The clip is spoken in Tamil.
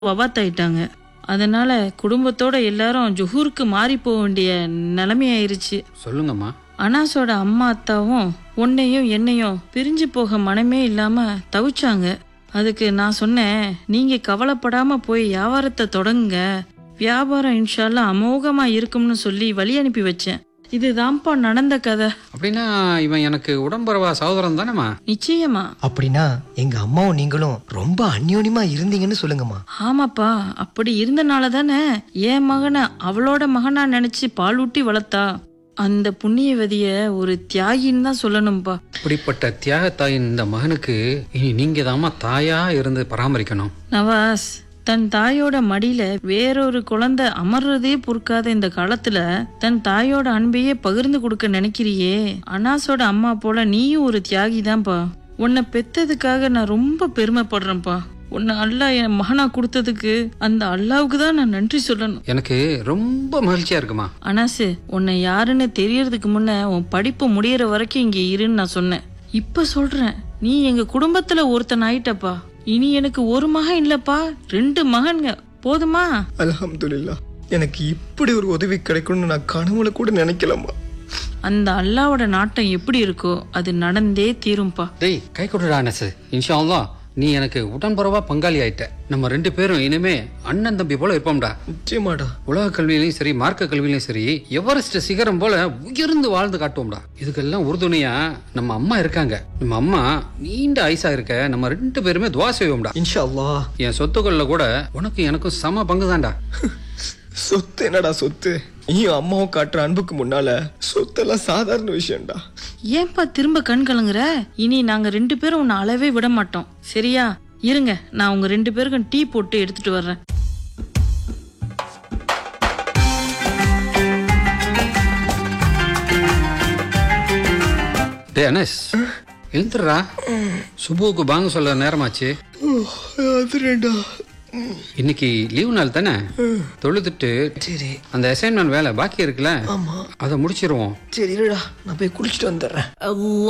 வவாத்தாயிட்டாங்க அதனால குடும்பத்தோட எல்லாரும் ஜொஹூருக்கு மாறி போக வேண்டிய நிலைமையாயிருச்சு சொல்லுங்கம்மா அனாஸோட அம்மா அத்தாவும் உன்னையும் என்னையும் பிரிஞ்சு போக மனமே இல்லாம தவிச்சாங்க அதுக்கு நான் சொன்னேன் நீங்க கவலைப்படாம போய் வியாபாரத்தை தொடங்குங்க வியாபாரம் இன்ஷால்லா அமோகமா இருக்கும்னு சொல்லி வழி அனுப்பி வச்சேன் இதுதான்ப்பா நடந்த கதை அப்படின்னா இவன் எனக்கு உடம்பரவா சகோதரன் தானேம்மா நிச்சயமா அப்படின்னா எங்க அம்மாவும் நீங்களும் ரொம்ப அந்யோன்யமா இருந்தீங்கன்னு சொல்லுங்கம்மா ஆமாப்பா அப்படி இருந்தனால தானே என் மகனை அவளோட மகனா நினைச்சு பால் ஊட்டி வளர்த்தா அந்த புண்ணியவதிய ஒரு தியாகின்னு தான் சொல்லணும்ப்பா இப்படிப்பட்ட தியாகத்தாயின் இந்த மகனுக்கு இனி நீங்க தாம்மா தாயா இருந்து பராமரிக்கணும் நவாஸ் தன் தாயோட மடியில வேறொரு குழந்தை அமர்றதே பொறுக்காத இந்த காலத்துல தன் தாயோட அன்பையே பகிர்ந்து கொடுக்க நினைக்கிறியே அனாஸோட அம்மா போல நீயும் ஒரு தியாகி தான்ப்பா உன்னை பெத்ததுக்காக நான் ரொம்ப பெருமைப்படுறேன்ப்பா உன்னை அல்லாஹ் என் மகனா கொடுத்ததுக்கு அந்த அல்லாவுக்கு தான் நான் நன்றி சொல்லணும் எனக்கு ரொம்ப மகிழ்ச்சியா இருக்குமா அனாசு உன்னை யாருன்னு தெரியறதுக்கு முன்ன உன் படிப்பு முடியற வரைக்கும் இங்க இருன்னு நான் சொன்னேன் இப்ப சொல்றேன் நீ எங்க குடும்பத்துல ஒருத்தன் ஆயிட்டப்பா இனி எனக்கு ஒரு மகன் இல்லப்பா ரெண்டு மகன்க போதுமா அல்ஹம்துலில்லா எனக்கு இப்படி ஒரு உதவி கிடைக்கும்னு நான் கனவுல கூட நினைக்கலம்மா அந்த அல்லாவோட நாட்டம் எப்படி இருக்கோ அது நடந்தே தீரும்பா டேய் கை கொடுடா அனசு இன்ஷா அல்லாஹ் நீ எனக்கு உடன்பரவா பங்காளி ஆயிட்ட நம்ம ரெண்டு பேரும் இனிமே அண்ணன் தம்பி போல இருப்போம்டா நிச்சயமாடா உலக கல்வியிலையும் சரி மார்க்க கல்வியிலையும் சரி எவரெஸ்ட் சிகரம் போல உயர்ந்து வாழ்ந்து காட்டுவோம்டா இதுக்கெல்லாம் உறுதுணையா நம்ம அம்மா இருக்காங்க நம்ம அம்மா நீண்ட ஐசா இருக்க நம்ம ரெண்டு பேருமே துவா செய்வோம்டா இன்ஷா அல்லாஹ் என் சொத்துக்கள்ல கூட உனக்கு எனக்கும் சம பங்கு தான்டா சொத்து என்னடா சொத்து நீயும் அம்மாவும் காட்டுற அன்புக்கு முன்னால சொத்தெல்லாம் சாதாரண விஷயம்டா ஏன்பா திரும்ப கண் கலங்குற இனி நாங்க ரெண்டு பேரும் உன்னை அளவே விட மாட்டோம் சரியா இருங்க நான் உங்க ரெண்டு பேருக்கும் டீ போட்டு எடுத்துட்டு வர்றேன் டே அனஸ் எழுந்துடுறா சுபுவுக்கு பாங்க சொல்ல நேரமாச்சு அதுடா இன்னைக்கு லீவு நாள் தானே தொழுதுட்டு சரி அந்த அசைன்மெண்ட் வேலை பாக்கி இருக்குல்ல ஆமா அதை முடிச்சிருவோம் சரி இருடா நான் போய் குளிச்சுட்டு வந்துடுறேன்